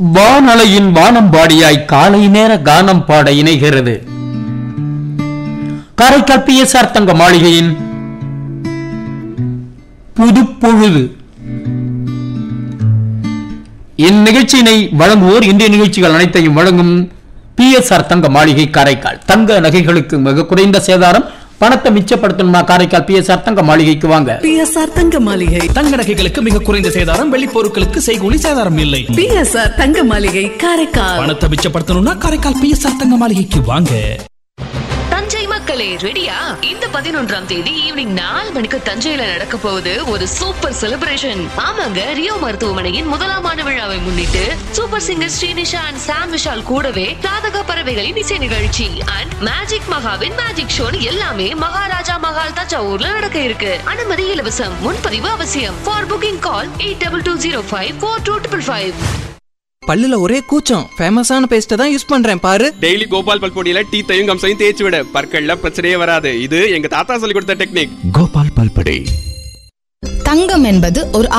வானலையின் வானம்பாடியாய் காலை நேர கானம் பாட இணைகிறது காரைக்கால் பி எஸ் ஆர் தங்க மாளிகையின் புதுப்பொழுது இந்நிகழ்ச்சியினை வழங்குவோர் இந்திய நிகழ்ச்சிகள் அனைத்தையும் வழங்கும் பி எஸ் ஆர் தங்க மாளிகை காரைக்கால் தங்க நகைகளுக்கு மிக குறைந்த சேதாரம் பணத்தை மிச்சப்படுத்தணுமா காரைக்கால் பி எஸ் ஆர் தங்க மாளிகைக்கு வாங்க பிஎஸ்ஆர் தங்க மாளிகை தங்க நகைகளுக்கு மிக குறைந்த சேதாரம் வெள்ளி பொருட்களுக்கு செய்கூலி சேதாரம் இல்லை பிஎஸ்ஆர் தங்க மாளிகை காரைக்கால் பணத்தை மிச்சப்படுத்தணும்னா காரைக்கால் பிஎஸ்ஆர் தங்க மாளிகைக்கு வாங்க தஞ்சை மக்களே ரெடியா இந்த பதினொன்றாம் தேதி ஈவினிங் நாலு மணிக்கு தஞ்சையில நடக்க போகுது ஒரு சூப்பர் செலிப்ரேஷன் ஆமாங்க ரியோ மருத்துவமனையின் முதலாம் ஆண்டு விழாவை முன்னிட்டு super singer Srinisha and Sam Vishal கூடவே ராதக பறவைகளின் இசை நிகழ்ச்சி அண்ட் மேஜிக் மகாவின் மேஜிக் ஷோ எல்லாமே மகாராஜா மகால் தஞ்சாவூர்ல நடக்க இருக்கு அனுமதி இலவசம் முன்பதிவு அவசியம் for booking call eight double two zero five four two triple five பல்லுல ஒரே கூச்சம் ஃபேமஸான பேஸ்ட்டை தான் யூஸ் பண்றேன் பாரு டெய்லி கோபால் பல்பொடியில டீத்தையும் கம்சையும் தேய்ச்சி விட பற்கள்ல பிரச்சனையே வராது இது எங்க தாத்தா சொல்லி கொடுத்த டெக்னிக் கோபால் பல்படே தங்கம் என்பது ஒரு